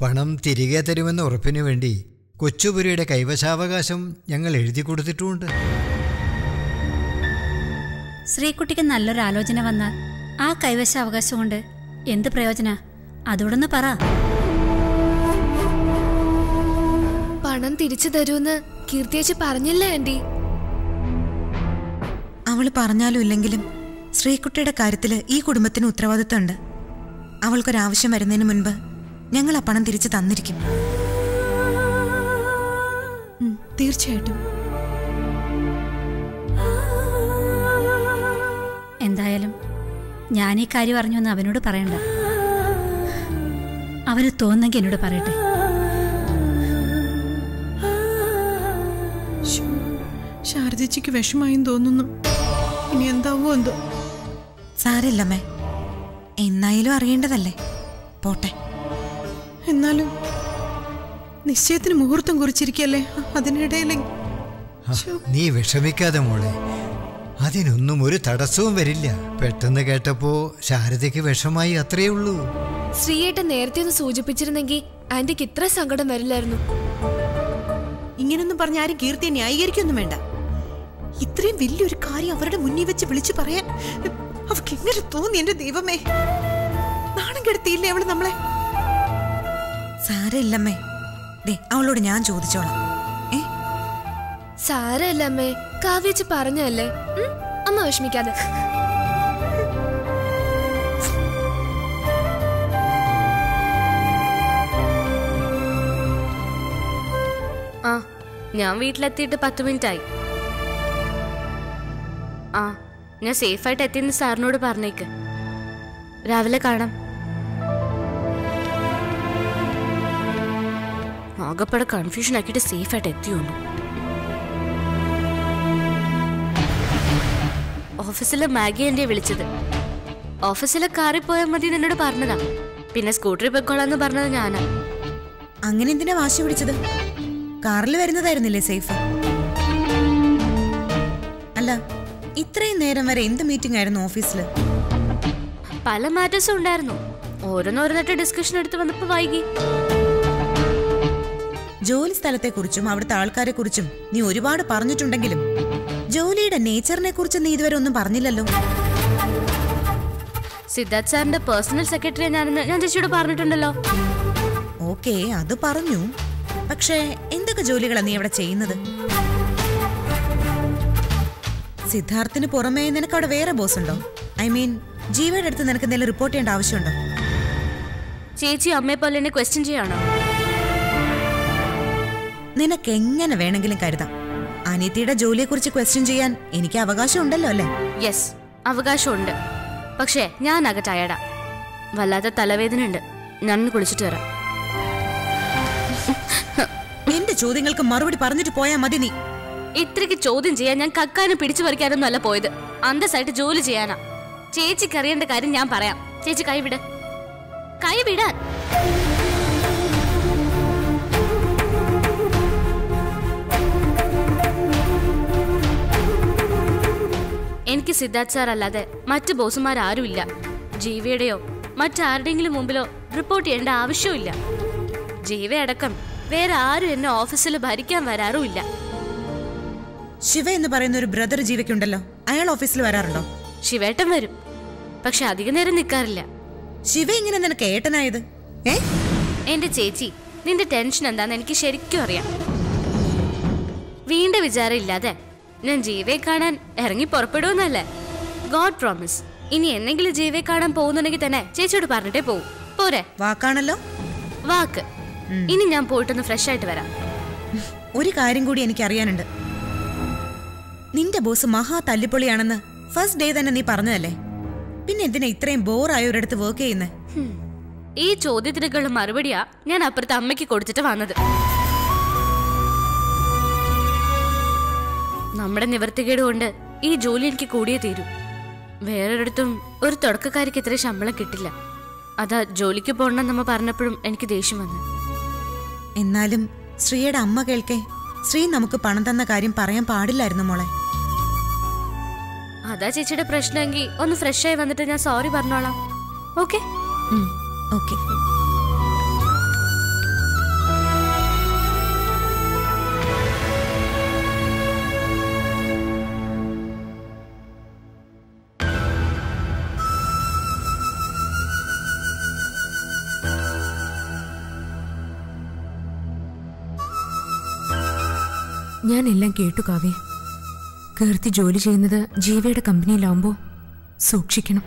പണം തിരികെ തരുമെന്ന ഉറപ്പിനു വേണ്ടി കൊച്ചുപുരിയുടെ കൈവശാവകാശം ഞങ്ങൾ എഴുതി കൊടുത്തിട്ടുമുണ്ട് ശ്രീകുട്ടിക്ക് നല്ലൊരു ആലോചന വന്നാൽ ആ കൈവശാവകാശം കൊണ്ട് എന്ത് പ്രയോജന അതോടൊന്ന് പറ പണം തിരിച്ചു തരൂന്ന് കീർത്തിയേച്ചി പറഞ്ഞില്ലേ ആന്റി അവള് പറഞ്ഞാലും ഇല്ലെങ്കിലും ശ്രീകുട്ടിയുടെ കാര്യത്തില് ഈ കുടുംബത്തിന് ഉത്തരവാദിത്തമുണ്ട് അവൾക്കൊരാവശ്യം വരുന്നതിന് മുൻപ് ഞങ്ങൾ ആ പണം തിരിച്ചു തന്നിരിക്കും ഉം, തീർച്ചയായിട്ടും എന്തായാലും ഞാൻ ഈ കാര്യം അറിഞ്ഞുവെന്ന് അവനോട് പറയണ്ട അവന് തോന്നുന്നെങ്കിൽ എന്നോട് പറയട്ടെ ശ്ശോ, ശാരദച്ചിക്ക് വിഷമായും തോന്നുന്നു ഇനി എന്താവോ എന്തോ സാരമില്ലമ്മേ എന്നായാലും അറിയേണ്ടതല്ലേ പോട്ടെ എന്നാലും നിശ്ചയത്തിന് മുഹൂർത്തം കുറിച്ചിരിക്കല്ലേ അതിനിടയിൽ ആ, നീ വിഷമിക്കാതെ മോളെ അതിനൊന്നും ഒരു തടസ്സവും വരില്ല പെട്ടെന്ന് കേട്ടപ്പോ ശാരദയ്ക്ക് വിഷമായി അത്രയേ ഉള്ളൂ ശ്രീയേട്ടൻ നേരത്തെ ഒന്ന് സൂചിപ്പിച്ചിരുന്നെങ്കിൽ ആന്റിക്ക് ഇത്ര സങ്കടം വരില്ലായിരുന്നു ഇങ്ങനൊന്നും പറഞ്ഞ ആരും കീർത്തിയെ ന്യായീകരിക്കൊന്നും വേണ്ട ഇത്രയും വലിയൊരു കാര്യം അവരുടെ മുന്നിൽ വെച്ച് വിളിച്ചു പറയാൻ അവർക്ക് എങ്ങനെ തോന്നി എന്റെ ദൈവമേ നാണം കെടുത്തിയില്ലേ അവള് നമ്മളെ സാരമില്ലമ്മേ ദേ അവളോട് ഞാൻ ചോദിച്ചോളാം ഏ സാരല്ല അമ്മേ കാവ്യച്ച് പറഞ്ഞല്ലേ ഉം? അമ്മ വിഷമിക്കാതെ ആ ഞാൻ വീട്ടിലെത്തിയിട്ട് പത്ത് മിനിറ്റ് ആയി ആ ഞാൻ സേഫായിട്ട് എത്തിയെന്ന് സാറിനോട് പറഞ്ഞേക്ക് രാവിലെ കാണാം ആകപ്പാടെ കൺഫ്യൂഷൻ ആക്കിയിട്ട് സേഫായിട്ട് എത്തിയുള്ളൂ ഓഫീസിലെ മാഗി എന്നെ വിളിച്ചത് ഓഫീസിലെ കാറിൽ പോയാൽ മതി എന്ന് എന്നോട് പറഞ്ഞതാ പിന്നെ സ്കൂട്ടറിൽ പോയിക്കോളാന്ന് പറഞ്ഞത് ഞാനാ അങ്ങനെ എന്തിനാ വാശി പിടിച്ചത് കാറിൽ വരുന്നതായിരുന്നില്ലേ സേഫ് അല്ല ഇത്രയും നേരം വരെ എന്ത് മീറ്റിംഗ് ആയിരുന്നു ഓഫീസിൽ പല മാറ്റേഴ്സും ഉണ്ടായിരുന്നു ഓരോന്നോരോന്നിട്ട് ഡിസ്കഷൻ എടുത്ത് വന്നപ്പോ വൈകി ജോലി സ്ഥലത്തെക്കുറിച്ചും അവിടുത്തെ ആൾക്കാരെ കുറിച്ചും നീ ഒരുപാട് പറഞ്ഞിട്ടുണ്ടെങ്കിലും ജോലിയുടെ നേച്ചറിനെ കുറിച്ച് നീ ഇതുവരെ ഒന്നും പറഞ്ഞില്ലല്ലോ സിദ്ധാർത്ഥ് സാറിന്റെ പേഴ്സണൽ സെക്രട്ടറി ഞാനെന്ന് ഞാൻ ചേച്ചിയോട് പറഞ്ഞിട്ടുണ്ടല്ലോ ഓക്കേ അത് പറഞ്ഞു പക്ഷേ എന്തൊക്കെ ജോലികളാ നീ അവിടെ ചെയ്യുന്നത് സിദ്ധാർത്ഥിന് പുറമേ നിനക്ക് അവിടെ വേറെ ബോസ് ഉണ്ടോ ഐ മീൻ ജീവയുടെ അടുത്ത് നിനക്ക് എന്തെങ്കിലും റിപ്പോർട്ട് ചെയ്യേണ്ട ആവശ്യമുണ്ടോ ചേച്ചി അമ്മയെ പോലെ എന്നെ ക്വസ്റ്റ്യൻ ചെയ്യാണോ നിനക്ക് എങ്ങനെ വേണമെങ്കിലും കരുതാം അനിയത്തിയുടെ ജോലിയെക്കുറിച്ച് ക്വസ്റ്റ്യൻ ചെയ്യാൻ എനിക്ക് അവകാശം ഉണ്ടല്ലോ അല്ലേ യെസ് അവകാശമുണ്ട് പക്ഷേ ഞാൻ അക ടയർഡാ വല്ലാത്ത തലവേദന ഉണ്ട് ഞാൻ ഒന്ന് കുളിച്ചിട്ട് വരാം എന്റെ ചോദ്യങ്ങൾക്ക് മറുപടി പറഞ്ഞിട്ട് പോയാ മതി നീ ഇത്രയ്ക്ക് ചോദ്യം ചെയ്യാൻ ഞാൻ കക്കാനും പിടിച്ചു പറിക്കാനൊന്നും അല്ല പോയത് അന്തസ്സായിട്ട് ജോലി ചെയ്യാനാ ചേച്ചിക്ക് അറിയേണ്ട കാര്യം ഞാൻ പറയാം ചേച്ചി കൈവിട് കൈവിടാൻ എനിക്ക് സിദ്ധാർത്ഥ് സാർ അല്ലാതെ മറ്റ് ബോസുമാരാരുമില്ല ജീവയുടെയോ മറ്റാരുടെയെങ്കിലും മുമ്പിലോ റിപ്പോർട്ട് ചെയ്യേണ്ട ആവശ്യമില്ല ജീവയടക്കം വേറെ ആരും എന്നെ ഓഫീസിൽ ഭരിക്കാൻ വരാറുമില്ല ശിവ എന്ന് പറയുന്ന ഒരു ബ്രദർ ജീവിക്കുണ്ടല്ലോ അയാൾ ഓഫീസിൽ വരാറുണ്ടോ ശിവേട്ടൻ വരും പക്ഷെ അധിക നേരം നിൽക്കാറില്ല ശിവ ഇങ്ങനെ നിനക്ക് ഏട്ടനായത് ഏ എന്റെ ചേച്ചി നിന്റെ ടെൻഷൻ എന്താന്ന് എനിക്ക് ശരിക്കും അറിയാം വീണ്ട വിചാരം ഇല്ലാതെ ഞാൻ ജീവയെ കാണാൻ ഇറങ്ങി പുറപ്പെടുമെന്നല്ലേ ഗോഡ് പ്രോമിസ് ഇനി എന്തെങ്കിലും ജീവയെ കാണാൻ പോകുന്നുണ്ടെങ്കിൽ തന്നെ ചേച്ചിയോട് പറഞ്ഞിട്ടേ പോവും പോരെ വാക്കാണല്ലോ വാക്ക് ഇനി ഞാൻ പോയിട്ടൊന്ന് ഫ്രഷ് ആയിട്ട് വരാം ഒരു കാര്യം കൂടി എനിക്ക് അറിയാനുണ്ട് നിന്റെ ബോസ് മഹാ തല്ലിപ്പൊളിയാണെന്ന് ഫസ്റ്റ് ഡേ തന്നെ നീ പറഞ്ഞതല്ലേ പിന്നെ എന്തിനാ ഇത്രയും ബോറായ ഒരിടത്ത് വർക്ക് ചെയ്യുന്നത് ഹും. ഈ ചോദ്യത്തിനുള്ള മറുപടിയാ ഞാൻ അപ്പുറത്തെ അമ്മയ്ക്ക് കൊടുത്തിട്ട് വന്നത് നമ്മുടെ നിവർത്തികേട് കൊണ്ട് ഈ ജോലി എനിക്ക് കൂടിയേ തീരൂ വേറൊരിടത്തും ഒരു തുടക്കക്കാരിക്ക് ഇത്ര ശമ്പളം കിട്ടില്ല അതാ ജോലിക്ക് പോകണം നമ്മ പറഞ്ഞപ്പോഴും എനിക്ക് ദേഷ്യം വന്നു എന്നാലും ശ്രീയുടെ അമ്മ കേൾക്കെ ശ്രീ നമുക്ക് പണം തന്ന കാര്യം പറയാൻ പാടില്ലായിരുന്നു മോളെ അതാ ചേച്ചിയുടെ പ്രശ്നമെങ്കിൽ ഒന്ന് ഫ്രഷ് ആയി വന്നിട്ട് ഞാൻ സോറി പറഞ്ഞോളാം ഓക്കെ ഓക്കെ ഞാൻ എല്ലാം കേട്ടു കാവ്യ കീർത്തി ജോലി ചെയ്യുന്നത് ജീവയുടെ കമ്പനിയിലാവുമ്പോ സൂക്ഷിക്കണം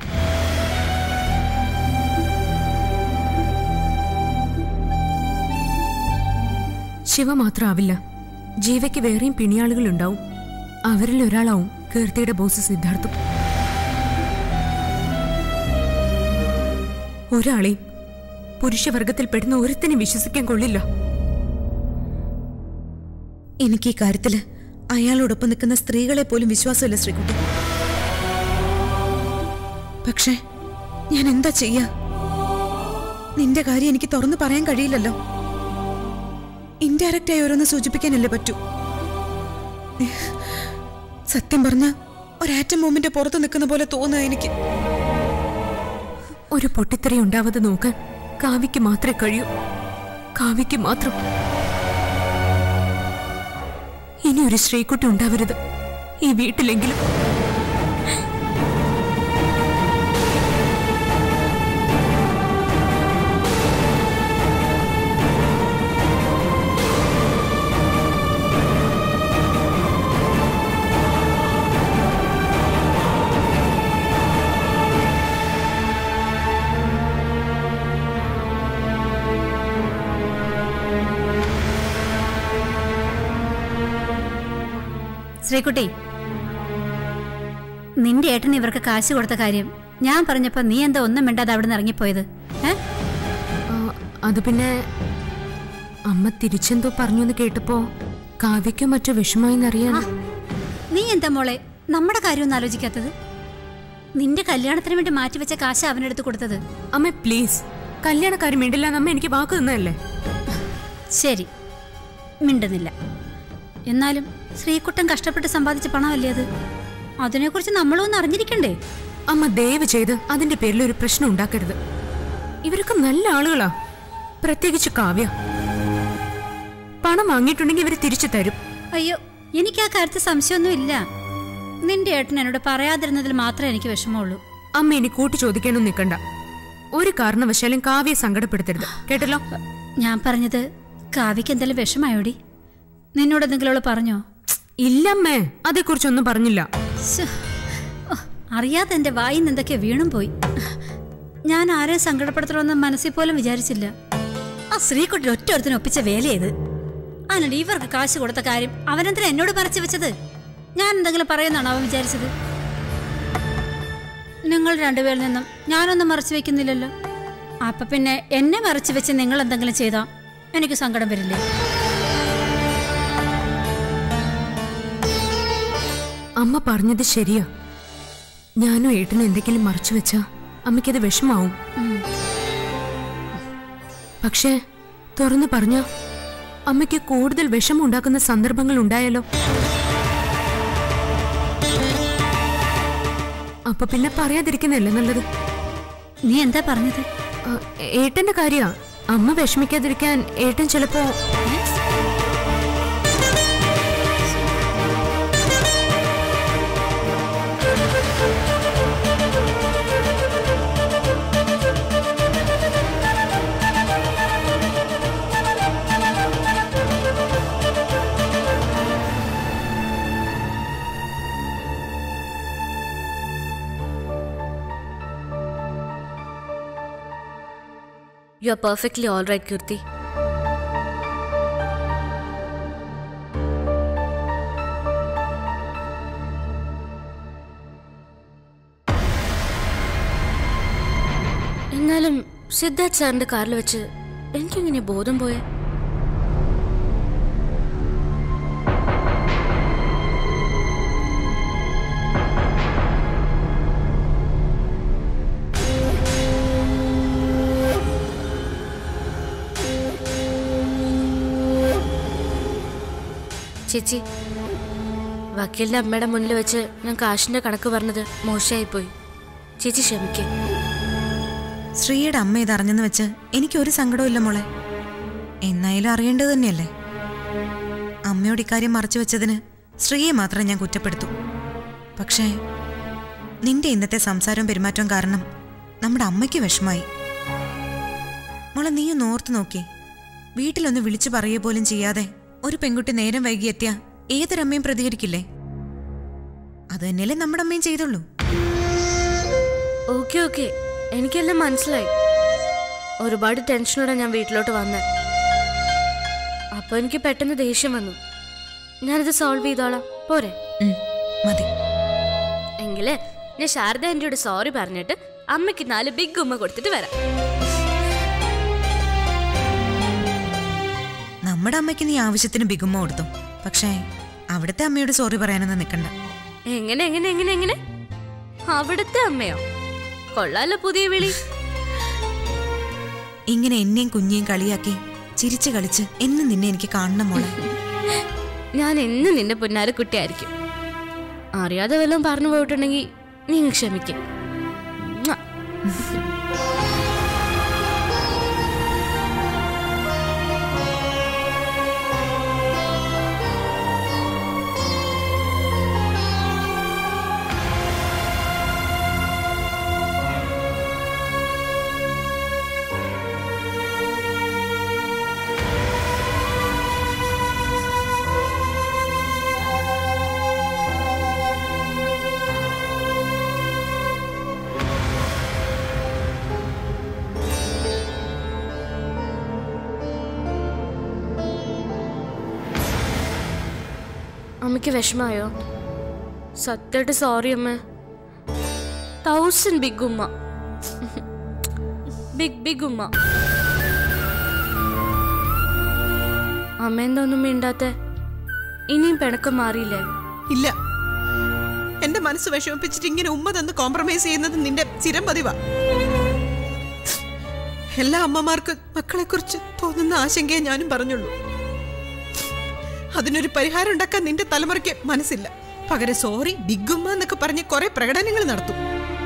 ശിവ മാത്രമാവില്ല ജീവയ്ക്ക് വേറെയും പിണിയാളുകൾ ഉണ്ടാവും അവരിൽ ഒരാളാവും കീർത്തിയുടെ ബോസ് സിദ്ധാർത്ഥം ഒരാളെയും പുരുഷവർഗത്തിൽപ്പെടുന്ന ഒരുത്തിനെ വിശ്വസിക്കാൻ കൊള്ളില്ല എനിക്ക് ഈ കാര്യത്തില് അയാളോടൊപ്പം നിൽക്കുന്ന സ്ത്രീകളെ പോലും വിശ്വാസമില്ല ശ്രീകുട്ടി പക്ഷേ ഞാൻ എന്താ ചെയ്യാ നിന്റെ കാര്യം എനിക്ക് തുറന്നു പറയാൻ കഴിയില്ലല്ലോ ഇൻഡയറക്റ്റ് ആയി ഓരോന്ന് സൂചിപ്പിക്കാനല്ലേ പറ്റൂ സത്യം പറഞ്ഞ ഒരാറ്റം മൂമിന്റെ പുറത്ത് നിൽക്കുന്ന പോലെ തോന്നുക എനിക്ക് ഒരു പൊട്ടിത്തെറി ഉണ്ടാവാതെ നോക്കാൻ കാവ്യക്ക് മാത്രമേ കഴിയൂ കാവ്യക്ക് മാത്രം ഇനി ഒരു ശ്രീകുട്ടി ഉണ്ടാവരുത് ഈ വീട്ടിലെങ്കിലും ശ്രീകുട്ടി നിന്റെ ഏട്ടൻ ഇവർക്ക് കാശ് കൊടുത്ത കാര്യം ഞാൻ പറഞ്ഞപ്പോ നീ എന്താ ഒന്നും മിണ്ടാതെ അവിടെ നിന്ന് ഇറങ്ങിപ്പോയത് ഏ ആ, അത് പിന്നെ അമ്മ തിരിച്ചെന്തോ പറഞ്ഞു എന്ന് കേട്ടപ്പോ കാവ്യക്കോ മറ്റോ വിഷമായെന്നറിയാൻ ആ, നീ എന്താ മോളെ നമ്മുടെ കാര്യമൊന്നും ആലോചിക്കാത്തത് നിന്റെ കല്യാണത്തിന് വേണ്ടി മാറ്റിവെച്ച കാശ് അവനെടുത്ത് കൊടുത്തത് അമ്മ പ്ലീസ് കല്യാണക്കാരും വേണ്ടില്ല അമ്മ എനിക്ക് വാക്ക് തന്നതല്ലേ ശരി മിണ്ടുന്നില്ല എന്നാലും ശ്രീകുട്ടൻ കഷ്ടപ്പെട്ട് സമ്പാദിച്ച പണമല്ലേ അത് അതിനെക്കുറിച്ച് നമ്മളും ഒന്ന് അറിഞ്ഞിരിക്കണ്ടേ അമ്മ ദയവ് ചെയ്ത് അതിന്റെ പേരിൽ ഒരു പ്രശ്നം ഉണ്ടാക്കരുത് ഇവരൊക്കെ നല്ല ആളുകളാ പ്രത്യേകിച്ച് കാവ്യ പണം വാങ്ങിയിട്ടുണ്ടെങ്കിൽ ഇവര് തിരിച്ചു തരും അയ്യോ എനിക്ക് ആ കാര്യത്തിൽ സംശയമൊന്നും ഇല്ല നിന്റെ ഏട്ടൻ എന്നോട് പറയാതിരുന്നതിൽ മാത്രമേ എനിക്ക് വിഷമമുള്ളൂ അമ്മ ഇനി കൂട്ടി ചോദിക്കാനൊന്നും നിൽക്കണ്ട ഒരു കാരണവശാലും കാവ്യെ സങ്കടപ്പെടുത്തരുത് കേട്ടല്ലോ ഞാൻ പറഞ്ഞത് കാവ്യക്ക് എന്തെങ്കിലും വിഷമായോടി നിന്നോട് എന്തെങ്കിലും അവള് പറഞ്ഞോ ഇല്ലമ്മേ അതേക്കുറിച്ചൊന്നും പറഞ്ഞില്ല ശ്ശോ. ഓ, അറിയാതെ എന്റെ വായിൽ നിന്ന് എന്തൊക്കെ വീണും പോയി ഞാൻ ആരെയും സങ്കടപ്പെടുത്തണമെന്ന് മനസ്സിൽ പോലും വിചാരിച്ചില്ല ആ ശ്രീകുട്ടി ഒറ്റ ഒപ്പിച്ച വേലയത് അതിനോട് ഇവർക്ക് കാശ് കൊടുത്ത കാര്യം അവനെന്തിനാ എന്നോട് മറച്ചു വെച്ചത് ഞാൻ എന്തെങ്കിലും പറയുന്നാണോ അവൻ വിചാരിച്ചത് നിങ്ങൾ രണ്ടുപേരിൽ നിന്നും ഞാനൊന്നും മറച്ചു വെക്കുന്നില്ലല്ലോ അപ്പൊ പിന്നെ എന്നെ മറച്ചു വെച്ച് നിങ്ങൾ എന്തെങ്കിലും ചെയ്താ എനിക്ക് സങ്കടം വരില്ലേ അമ്മ പറഞ്ഞത് ശരിയാ ഞാനും ഏട്ടനും എന്തെങ്കിലും മറച്ചു വെച്ചാ അമ്മയ്ക്കത് വിഷമാവും പക്ഷേ തുറന്നു പറഞ്ഞ അമ്മയ്ക്ക് കൂടുതൽ വിഷമം ഉണ്ടാക്കുന്ന സന്ദർഭങ്ങൾ ഉണ്ടായാലോ അപ്പൊ പിന്നെ പറയാതിരിക്കുന്നല്ലേ നല്ലത് നീ എന്താ പറഞ്ഞത് ആ, ഏട്ടന്റെ കാര്യ അമ്മ വിഷമിക്കാതിരിക്കാൻ ഏട്ടൻ ചിലപ്പോ you are perfectly all right Keerthi എന്നാലും സിദ്ധാർത്ഥ് സാറിന്റെ കാറിൽ വെച്ച് എനിക്കിങ്ങനെ ബോധം പോയെ ചേച്ചി വക്കീലിന്റെ അമ്മയുടെ മുന്നിൽ വെച്ച് ഞാൻ കാശിന്റെ കണക്ക് പറഞ്ഞത് മോശമായിപ്പോയി ചേച്ചി ക്ഷമിക്കേ ശ്രീയുടെ അമ്മ ഇത് അറിഞ്ഞെന്ന് വെച്ച് എനിക്കൊരു സങ്കടവും മോളെ എന്നായാലും അറിയേണ്ടത് തന്നെയല്ലേ അമ്മയോട് ഇക്കാര്യം മറച്ചു വെച്ചതിന് ശ്രീയെ മാത്രം ഞാൻ കുറ്റപ്പെടുത്തു പക്ഷേ നിന്റെ ഇന്നത്തെ സംസാരവും പെരുമാറ്റവും കാരണം നമ്മുടെ അമ്മയ്ക്ക് വിഷമായി മോളെ നീ ഒന്ന് ഓർത്ത് നോക്കി വീട്ടിലൊന്ന് വിളിച്ചു പറയുക പോലും ചെയ്യാതെ ഒരു പെൺകുട്ടി നേരം വൈകി എത്തിയ ഏതൊരമ്മയും പ്രതികരിക്കില്ലേ അത് തന്നെയല്ലേ നമ്മുടെ അമ്മയും ചെയ്തുള്ളൂ ഓക്കെ ഓക്കെ എനിക്കെല്ലാം മനസ്സിലായി ഒരുപാട് ടെൻഷനോടെ ഞാൻ വീട്ടിലോട്ട് വന്നെ അപ്പൊ എനിക്ക് പെട്ടെന്ന് ദേഷ്യം വന്നു ഞാനിത് സോൾവ് ചെയ്തോളാം പോരെ ഉം, മതി എങ്കില് ഞാൻ ശാരദ ആന്റിയോട് സോറി പറഞ്ഞിട്ട് അമ്മയ്ക്ക് നാല് ബിഗ് ഉമ്മ കൊടുത്തിട്ട് വരാം നമ്മുടെ അമ്മയ്ക്ക് നീ ആവശ്യത്തിന് ബിഗുമ്മ കൊടുത്തു പക്ഷേ അവിടുത്തെ അമ്മയോട് സോറി പറയാനൊന്നും നിൽക്കണ്ട എങ്ങനെ എങ്ങനെ എങ്ങനെ എങ്ങനെ അവിടുത്തെ അമ്മയോ കൊള്ളാലോ പുതിയ വിളി ഇങ്ങനെ എന്നെയും കുഞ്ഞിയും കളിയാക്കി ചിരിച്ചു കളിച്ച് എന്നും നിന്നെ എനിക്ക് കാണണം മോളെ ഞാൻ എന്നും നിന്റെ പുന്നാര കുട്ടിയായിരിക്കും അറിയാതെ വല്ലതും പറഞ്ഞു പോയിട്ടുണ്ടെങ്കിൽ നീ ക്ഷമിക്കും അമ്മയ്ക്ക് വിഷമായോ സത്യമായിട്ട് സോറി അമ്മ തൗസൻഡ് ബിഗ് ഉമ്മ ബിഗ് ബിഗ് ഉമ്മ അമ്മ എന്തൊന്നും മിണ്ടാത്ത ഇനിയും പിണക്കം മാറിയില്ലേ ഇല്ല എന്റെ മനസ്സ് വിഷമിപ്പിച്ചിട്ട് ഇങ്ങനെ ഉമ്മ തന്ന് കോംപ്രമൈസ് ചെയ്യുന്നത് നിന്റെ സ്ഥിരം പതിവാ എല്ലാ അമ്മമാർക്കും മക്കളെ കുറിച്ച് തോന്നുന്ന ആശങ്കയെ ഞാനും പറഞ്ഞുള്ളൂ അതിനൊരു പരിഹാരം ഉണ്ടാക്കാൻ നിന്റെ തലമുറയ്ക്ക് മനസ്സില്ല പകരം സോറി ബിഗുമ്മ എന്നൊക്കെ പറഞ്ഞ് കുറെ പ്രകടനങ്ങൾ നടത്തും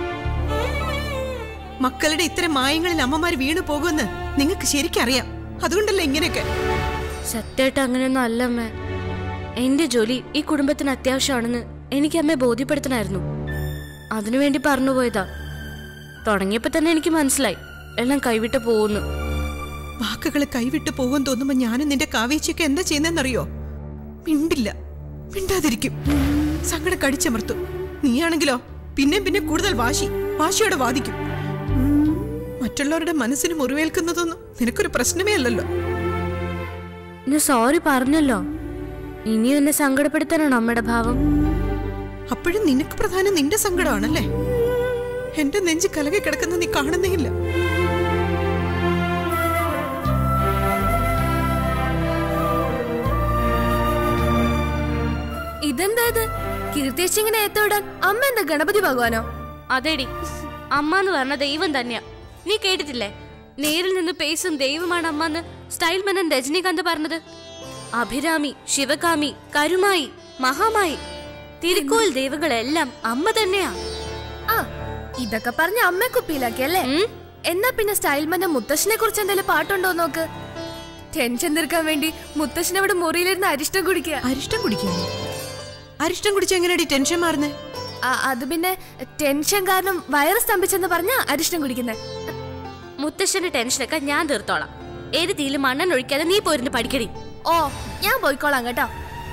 മക്കളുടെ ഇത്തരം മായങ്ങളിൽ അമ്മമാർ വീണു പോകുമെന്ന് നിങ്ങൾക്ക് ശരിക്കറിയാം അതുകൊണ്ടല്ലേ ഇങ്ങനെയൊക്കെ സത്യമായിട്ട് അങ്ങനെയൊന്നും അല്ല അമ്മ എന്റെ ജോലി ഈ കുടുംബത്തിന് അത്യാവശ്യമാണെന്ന് എനിക്ക് അമ്മയെ ബോധ്യപ്പെടുത്തണമായിരുന്നു അതിനുവേണ്ടി പറഞ്ഞു പോയതാ തുടങ്ങിയപ്പോ തന്നെ എനിക്ക് മനസ്സിലായി എല്ലാം കൈവിട്ട് പോകുന്നു വാക്കുകൾ കൈവിട്ട് പോകും തോന്നുമ്പോ ഞാനും നിന്റെ കാവേച്ചിയൊക്കെ എന്താ ചെയ്യുന്നതെന്നറിയോ മിണ്ടില്ല മിണ്ടാതിരിക്കും സങ്കടം കടിച്ചമർത്തും നീയാണെങ്കിലോ പിന്നെ പിന്നെ കൂടുതൽ വാശി വാശിയോടെ വാദിക്കും മറ്റുള്ളവരുടെ മനസ്സിന് മുറിവേൽക്കുന്നതൊന്നും നിനക്കൊരു പ്രശ്നമേ അല്ലല്ലോ ഞാൻ സോറി പറഞ്ഞല്ലോ ഇനിയും എന്നെ സങ്കടപ്പെടുത്താനാണ് അമ്മയുടെ ഭാവം അപ്പോഴും നിനക്ക് പ്രധാനം നിന്റെ സങ്കടമാണല്ലേ എന്റെ നെഞ്ച് കലകി കിടക്കുന്ന നീ കാണുന്നേ ഇല്ല ഇതെന്താ ഇത് കീർത്തിയച്ചി ഇങ്ങനെ ഏത്തോടാൻ അമ്മ എന്താ ഗണപതി ഭഗവാനോ അതേടി അമ്മ എന്ന് പറഞ്ഞ ദൈവം തന്നെയാ നീ കേട്ടിട്ടില്ലേ നേരിൽ നിന്ന് പേസും ദൈവമാണ് അമ്മ എന്ന് സ്റ്റൈൽ മനൻ രജനീകാന്ത് പറഞ്ഞത് അഭിരാമി ശിവകാമി കരുമായി മഹാമായി തിരുക്കോൽ ദൈവങ്ങളെല്ലാം അമ്മ തന്നെയാ ആ ഇതൊക്കെ പറഞ്ഞ അമ്മ കുപ്പിയിലാക്കിയല്ലേ ഉം? എന്നാ പിന്നെ സ്റ്റൈൽമന്റെ മുത്തശ്ശനെ കുറിച്ച് എന്തെങ്കിലും പാട്ടുണ്ടോ നോക്ക് ടെൻഷൻ തീർക്കാൻ വേണ്ടി മുത്തശ്ശൻ അവിടെ മുറിയിലിരുന്ന് അരിഷ്ടം കുടിക്കുക അരിഷ്ടം കുടിക്കുന്നു അരിഷ്ടം കുടിച്ച എങ്ങനെയാടി ടെൻഷൻ മാറുന്നേ ആ, അത് പിന്നെ ടെൻഷൻ കാരണം വയറ് സ്തംഭിച്ചെന്ന് പറഞ്ഞ അരിഷ്ടം കുടിക്കുന്നത് മുത്തശ്ശന്റെ ടെൻഷനൊക്കെ ഞാൻ തീർത്തോളാം ഏത് തീയിൽ മണ്ണെണ്ണ ഒഴിക്കാതെ നീ പോയിരുന്ന് പഠിക്കടി ഓ ഞാൻ പോയിക്കോളാം കേട്ടോ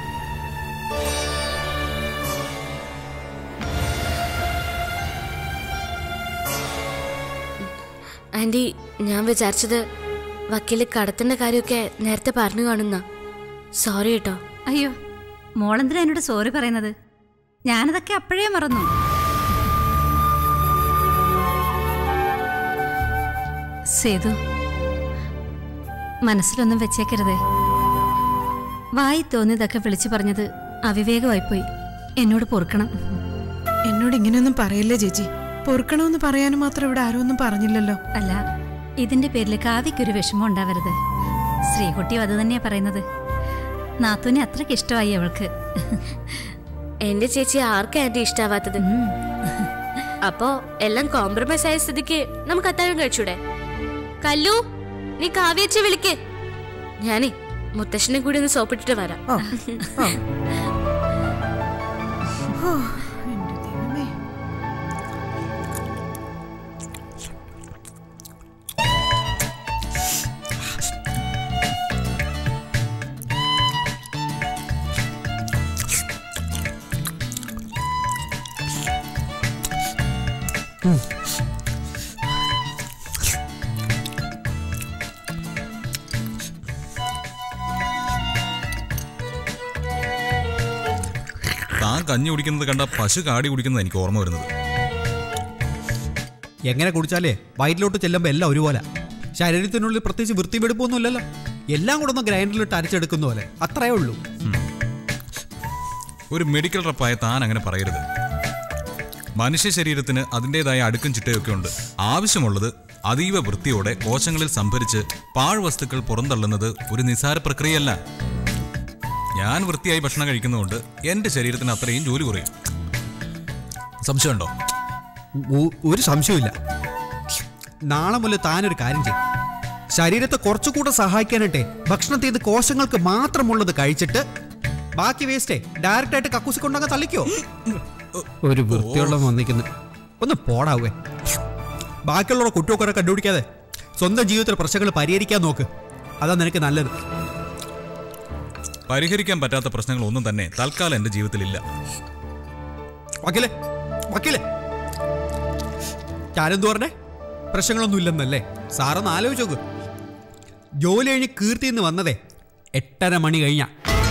ആന്റി ഞാൻ വിചാരിച്ചത് വക്കീല് കടത്തിന്റെ കാര്യമൊക്കെ നേരത്തെ പറഞ്ഞു കാണുന്ന സോറി കേട്ടോ അയ്യോ മോളെന്തിനാ എന്നോട് സോറി പറയുന്നത് ഞാനതൊക്കെ അപ്പോഴേ മറന്നു സേതു മനസ്സിലൊന്നും വെച്ചേക്കരുതേ വായി തോന്നിയതൊക്കെ വിളിച്ചു പറഞ്ഞത് അവിവേകമായിപ്പോയി എന്നോട് പൊറുക്കണം എന്നോട് ഇങ്ങനെയൊന്നും പറയല്ലേ ചേച്ചി പൊറുക്കണമെന്ന് പറയാനും മാത്രം ഇവിടെ ആരും ഒന്നും പറഞ്ഞില്ലല്ലോ അല്ല ഇതിന്റെ പേരിൽ കാവ്യക്കൊരു വിഷമം ഉണ്ടാവരുത് ശ്രീകുട്ടിയും അത് തന്നെയാ പറയുന്നത് നാത്തൂനെ അത്രയ്ക്ക് ഇഷ്ടമായി അവൾക്ക് എന്റെ ചേച്ചി ആർക്കാ ആന്റി ഇഷ്ടാവാത്തത് അപ്പോ എല്ലാം കോംപ്രമൈസ് ആയ സ്ഥിതിക്ക് നമുക്ക് അത്താഴം കഴിച്ചൂടെ കല്ലു നീ കാവ്യച്ച വിളിക്ക് ഞാനേ മുത്തശ്ശനെ കൂടി ഒന്ന് സോപ്പിട്ടിട്ട് വരാം ഓ ഓ ഓ, എന്റെ ദൈവമേ. താൻ കഞ്ഞി കുടിക്കുന്നത് കണ്ട പശു കാടി കുടിക്കുന്നത് എനിക്ക് ഓർമ്മ വരുന്നത് എങ്ങനെ കുടിച്ചാലേ വയറ്റിലോട്ട് ചെല്ലുമ്പോൾ എല്ലാം ഒരുപോലെ ശരീരത്തിനുള്ളിൽ പ്രത്യേകിച്ച് വൃത്തിവെടുപ്പൊന്നുമില്ലല്ലോ എല്ലാം കൂടെ ഒന്ന് ഗ്രൈൻഡറിലിട്ട് അരച്ചെടുക്കുന്ന പോലെ അത്രയേ ഉള്ളൂ ഒരു മെഡിക്കൽ റപ്പായ താൻ അങ്ങനെ പറയരുത് മനുഷ്യ ശരീരത്തിന് അതിൻ്റെതായ അടുക്കും ചിട്ടയൊക്കെ ഉണ്ട് ആവശ്യമുള്ളത് അതീവ വൃത്തിയോടെ കോശങ്ങളിൽ സംഭരിച്ച് പാഴ്വസ്തുക്കൾ പുറന്തള്ളുന്നത് ഒരു നിസാര പ്രക്രിയയല്ല ഞാൻ വൃത്തിയായി ഭക്ഷണം കഴിക്കുന്നതുകൊണ്ട് എൻ്റെ ശരീരത്തിന് അത്രയും ജോലി കുറയും സംശയമുണ്ടോ ഒ- ഒരു സംശയമില്ല നാളെ മുതൽ താനൊരു കാര്യം ചെയ്യും ശരീരത്തെ കുറച്ചുകൂടെ സഹായിക്കാനായിട്ടെ ഭക്ഷണത്തിൽ ഇത് കോശങ്ങൾക്ക് മാത്രമുള്ളത് കഴിച്ചിട്ട് ബാക്കി വേസ്റ്റേ ഡയറക്റ്റ് ആയിട്ട് കക്കൂസി കൊണ്ടങ്ങ് തള്ളിക്കോ ഒരു വൃത്തിയുള്ള വന്നിക്കുന്നു ഒന്ന് പോടാവേ ബാക്കിയുള്ളവരുടെ കുട്ടിയൊക്കെ കണ്ടുപിടിക്കാതെ സ്വന്തം ജീവിതത്തിലെ പ്രശ്നങ്ങൾ പരിഹരിക്കാൻ നോക്ക് അതാ നിനക്ക് നല്ലത് പരിഹരിക്കാൻ പറ്റാത്ത പ്രശ്നങ്ങളൊന്നും തന്നെ തൽക്കാലം എൻ്റെ ജീവിതത്തിലില്ല വക്കീലേ വക്കീലേ ഞാനെന്തു പറഞ്ഞേ പ്രശ്നങ്ങളൊന്നും ഇല്ലെന്നല്ലേ സാറൊന്ന് ആലോചിച്ച് നോക്ക് ജോലി കഴിഞ്ഞ് കീർത്തി എന്ന് വന്നതേ എട്ടര മണി കഴിഞ്ഞ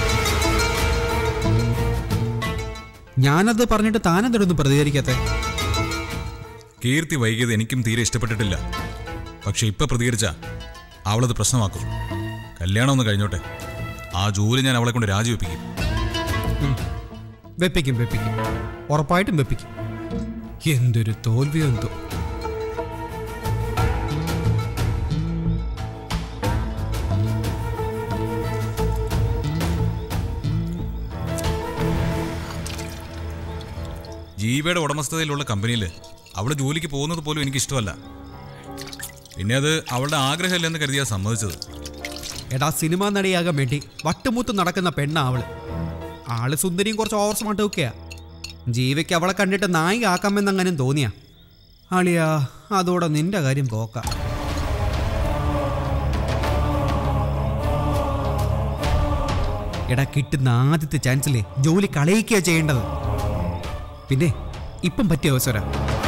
ഞാനത് പറഞ്ഞിട്ട് താനെന്തൊന്നും പ്രതികരിക്കാത്തെ കീർത്തി വൈകിയത് എനിക്കും തീരെ ഇഷ്ടപ്പെട്ടിട്ടില്ല പക്ഷെ ഇപ്പൊ പ്രതികരിച്ച അവളത് പ്രശ്നമാക്കും കല്യാണം ഒന്ന് കഴിഞ്ഞോട്ടെ ആ ജോലി ഞാൻ അവളെ കൊണ്ട് രാജിവെപ്പിക്കും വെപ്പിക്കും വെപ്പിക്കും ഉറപ്പായിട്ടും വെപ്പിക്കും എന്തൊരു തോൽവിയോ എന്തോ ജീവയുടെ ഉടമസ്ഥതയിലുള്ള കമ്പനിയിൽ അവൾ ജോലിക്ക് പോകുന്നത് പോലും എനിക്ക് ഇഷ്ടമല്ല പിന്നെ അത് അവളുടെ ആഗ്രഹമില്ലെന്ന് കരുതിയാ സമ്മതിച്ചത് എടാ സിനിമാ നടിയാകാൻ വേണ്ടി വട്ടുമൂത്ത് നടക്കുന്ന പെണ്ണ അവള് ആള് സുന്ദരിയും കുറച്ച് ഓവർ സ്മാർട്ട് ഒക്കെയാ ജീവയ്ക്ക് അവളെ കണ്ടിട്ട് നായിക ആക്കാമെന്നങ്ങനെ തോന്നിയാ ആളിയാ അതോടെ നിന്റെ കാര്യം പോക്ക എടാ കിട്ടുന്ന ആദ്യത്തെ ചാൻസിലെ ജോലി കളയിക്കുക ചെയ്യേണ്ടത് പിന്നെ ഇപ്പം പറ്റിയ അവസരം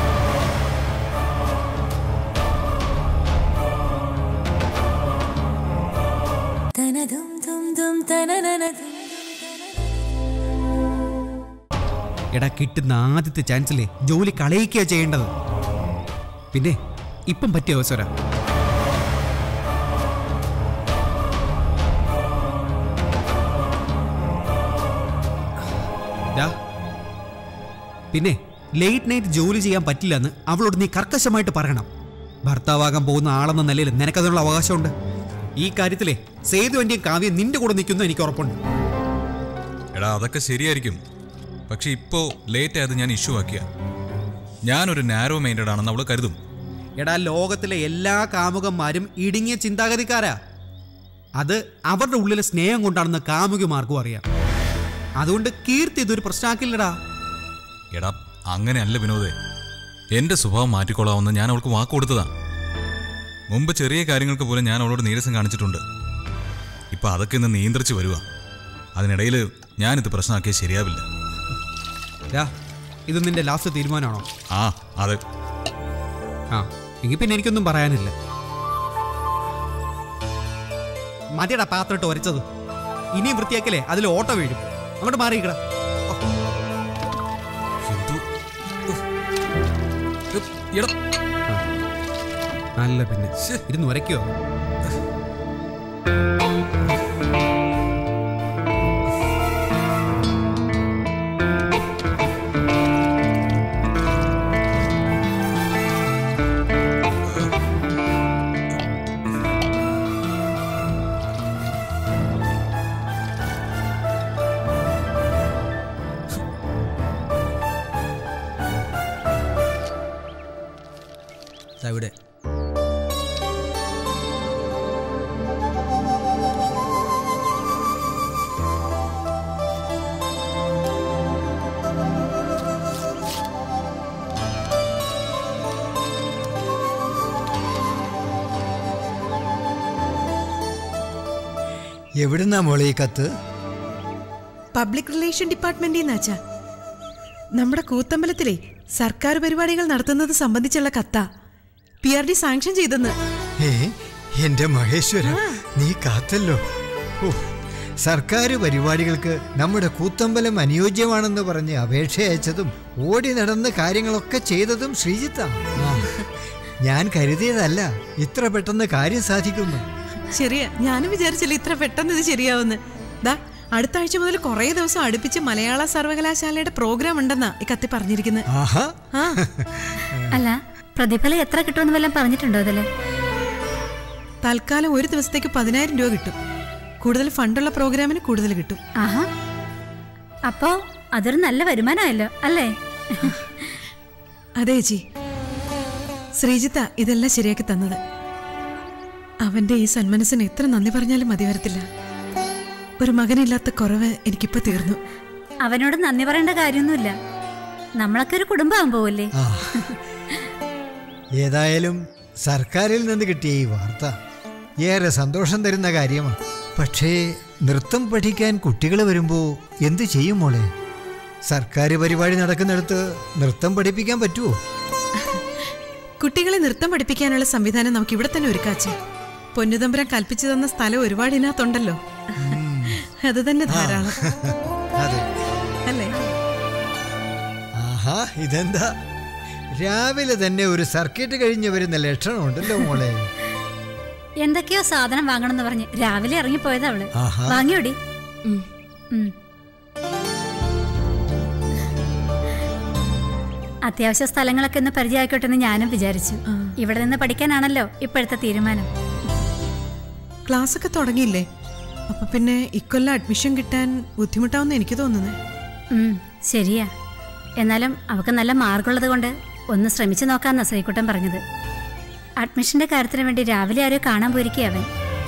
എടാ കിട്ടുന്ന ആദ്യത്തെ ചാൻസിലെ ജോലി കളയിക്കുക ചെയ്യേണ്ടത് പിന്നെ ഇപ്പം പറ്റിയ അവസരം ഡാ, പിന്നെ ലേറ്റ് നൈറ്റ് ജോലി ചെയ്യാൻ പറ്റില്ലെന്ന് അവളോട് നീ കർക്കശമായിട്ട് പറയണം ഭർത്താവാകാൻ പോകുന്ന ആളെന്ന നിലയിൽ നിനക്കതിനുള്ള അവകാശമുണ്ട് ഈ കാര്യത്തിലെ സേതു എന്റെയും കാവ്യം നിന്റെ കൂടെ നിൽക്കുന്നു എനിക്ക് ഉറപ്പുണ്ട് എടാ അതൊക്കെ ശരിയായിരിക്കും പക്ഷെ ഇപ്പോ ലേറ്റ് ആയത് ഞാൻ ഇഷ്യൂ ആക്കിയ ഞാനൊരു നാരോ മൈൻഡഡ് ആണെന്ന് അവൾ കരുതും എടാ ലോകത്തിലെ എല്ലാ കാമുകന്മാരും ഇടുങ്ങിയ ചിന്താഗതിക്കാരാ അത് അവരുടെ ഉള്ളിലെ സ്നേഹം കൊണ്ടാണെന്ന് കാമുകിമാർക്കും അറിയാം അതുകൊണ്ട് കീർത്തി ഇതൊരു പ്രശ്നമാക്കില്ലടാ എടാ അങ്ങനെയല്ല വിനോദേ എന്റെ സ്വഭാവം മാറ്റിക്കൊള്ളാമെന്ന് ഞാൻ അവൾക്ക് വാക്ക് കൊടുത്തതാ മുമ്പ് ചെറിയ കാര്യങ്ങൾക്ക് പോലും ഞാൻ അവളോട് നീരസം കാണിച്ചിട്ടുണ്ട് ഇപ്പൊ അതൊക്കെ ഇന്ന് നിയന്ത്രിച്ച് വരുക അതിനിടയിൽ ഞാനിത് പ്രശ്നമാക്കിയാൽ ശരിയാവില്ല ഡാ, ഇത് നിന്റെ ലാസ്റ്റ് തീരുമാനമാണോ ആ അതെ ആ എങ്കിൽ പിന്നെ എനിക്കൊന്നും പറയാനില്ല മതിയടാ പാത്രമിട്ട് ഒരച്ചത് ഇനിയും വൃത്തിയാക്കലേ അതിൽ ഓട്ട വീഴും അങ്ങോട്ട് മാറിയിക്കടാ എന്തോ എടാ നല്ല പിന്നെ ഇരുന്ന് ഉരയ്ക്കോ ദാ ഇവിടെ എവിടുന്നാ മോളെ ഈ കത്ത് പബ്ലിക് റിലേഷൻ ഡിപ്പാർട്ട്മെന്റിൽ നിന്ന് അച്ഛാ നമ്മുടെ കൂത്തമ്പലത്തിലെ സർക്കാർ പരിപാടികൾ നടത്തുന്നത് സംബന്ധിച്ചുള്ള കത്ത പി ആർ ഡി സാങ്ഷൻ ചെയ്തെന്ന് ഏ എന്റെ മഹേശ്വര നീ കാത്തല്ലോ ഓ, സർക്കാർ പരിപാടികൾക്ക് നമ്മുടെ കൂത്തമ്പലം അനുയോജ്യമാണെന്ന് പറഞ്ഞ് അപേക്ഷ അയച്ചതും ഓടി നടന്ന് കാര്യങ്ങളൊക്കെ ചെയ്തതും ശ്രീജിത്ത ഞാൻ കരുതിയതല്ല ഇത്ര പെട്ടെന്ന് കാര്യം സാധിക്കുന്നു ശരിയാ ഞാനും വിചാരിച്ചില്ല ഇത്ര പെട്ടെന്ന് ഇത് ശരിയാവുന്ന് ദാ അടുത്ത ആഴ്ച മുതൽ കുറേ ദിവസം അടുപ്പിച്ച് മലയാള സർവകലാശാലയുടെ പ്രോഗ്രാം ഉണ്ടെന്നാ ഈ കത്തി പറഞ്ഞിരിക്കുന്നത് ആഹാ ആ അല്ല പ്രതിഫലം എത്ര കിട്ടുമെന്ന് വല്ലതും പറഞ്ഞിട്ടുണ്ടോ അതില് തൽക്കാലം ഒരു ദിവസത്തേക്ക് പതിനായിരം രൂപ കിട്ടും കൂടുതൽ ഫണ്ടുള്ള പ്രോഗ്രാമിന് കൂടുതൽ കിട്ടും ആഹാ അപ്പോ അതൊരു നല്ല വരുമാനമല്ലോ അല്ലേ അതെ ചേച്ചി ശ്രീജിത്ത ഇതെല്ലാം ശരിയാക്കി തന്നത് അവന്റെ ഈ സന്മനസ്സിന് എത്ര നന്ദി പറഞ്ഞാലും മതി വരത്തില്ല ഒരു മകനില്ലാത്ത കുറവ് എനിക്കിപ്പോ തീർന്നു അവനോട് നന്ദി പറയേണ്ട കാര്യമൊന്നുമില്ല നമ്മളൊക്കെ ഒരു കുടുംബമാകാൻ പോവല്ലേ ആ ഏതായാലും സർക്കാരിൽ നിന്ന് കിട്ടിയ ഈ വാർത്ത ഏറെ സന്തോഷം തരുന്ന കാര്യമാണ് പക്ഷേ നൃത്തം പഠിക്കാൻ കുട്ടികൾ വരുമ്പോൾ എന്ത് ചെയ്യും മോളെ സർക്കാർ പരിപാടി നടക്കുന്നിടത്ത് നൃത്തം പഠിപ്പിക്കാൻ പറ്റുമോ കുട്ടികളെ നൃത്തം പഠിപ്പിക്കാനുള്ള സംവിധാനം നമുക്ക് ഇവിടെ തന്നെ ഒരുക്കാച്ചേ പൊന്നുതമ്പുരാൻ കൽപ്പിച്ചു തന്ന സ്ഥലം ഒരുപാട് ഇതിനകത്തുണ്ടല്ലോ അത് തന്നെ ധാരാളം അതെ അല്ലേ ആഹാ ഇതെന്താ രാവിലെ തന്നെ ഒരു സർക്കിട്ട് കഴിഞ്ഞ് വരുന്ന ലക്ഷണമുണ്ടല്ലോ മോളെ എന്തൊക്കെയോ സാധനം വാങ്ങണമെന്ന് പറഞ്ഞ് രാവിലെ ഇറങ്ങിപ്പോയത് അവള് ആഹാ. വാങ്ങിയോടി ഉം. അത്യാവശ്യ സ്ഥലങ്ങളൊക്കെ ഒന്ന് പരിചയമായിക്കോട്ടെ എന്ന് ഞാനും വിചാരിച്ചു ഇവിടെ നിന്ന് പഠിക്കാനാണല്ലോ ഇപ്പോഴത്തെ തീരുമാനം ക്ലാസ് ഒക്കെ തുടങ്ങിയില്ലേ അപ്പൊ പിന്നെ ഇക്കൊല്ലം അഡ്മിഷൻ കിട്ടാൻ ബുദ്ധിമുട്ടാവുന്ന എനിക്ക് തോന്നുന്നത് ഉം, ശരിയാ എന്നാലും അവക്ക് നല്ല മാർക്കുള്ളത് കൊണ്ട് ഒന്ന് ശ്രമിച്ചു നോക്കാന്നാ ശ്രീകുട്ടൻ പറഞ്ഞത് അഡ്മിഷന്റെ കാര്യത്തിന് വേണ്ടി രാവിലെ ആരോ കാണാൻ പോയിരിക്കുക അവൻ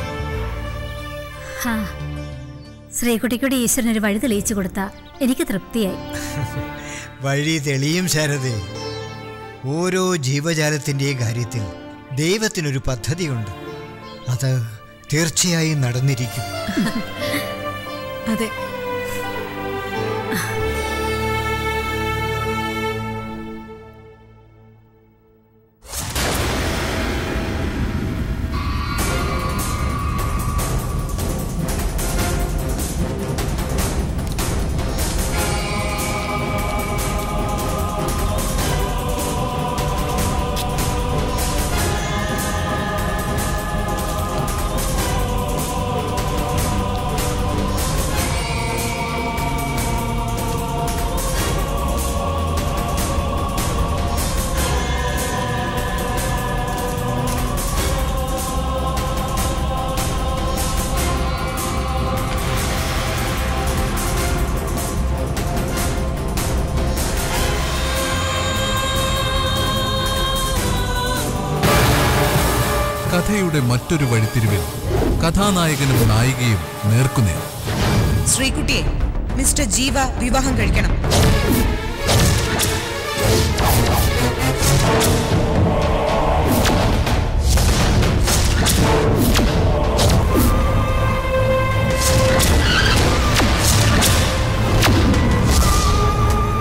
ഹാ ശ്രീകുട്ടിക്കൂടി ഈശ്വരനൊരു വഴി തെളിയിച്ചു കൊടുത്താ എനിക്ക് തൃപ്തിയായി വഴി തെളിയും ശാരദേ ഓരോ ജീവജാലത്തിൻ്റെയും കാര്യത്തിൽ ദൈവത്തിനൊരു പദ്ധതിയുണ്ട് അത് തീർച്ചയായും നടന്നിരിക്കും അതെ കഥയുടെ മറ്റൊരു വഴിത്തിരിവിൽ കഥാനായകനും നായികയും നേർക്കുനേർ ശ്രീകുട്ടിയെ മിസ്റ്റർ ജീവ വിവാഹം കഴിക്കണം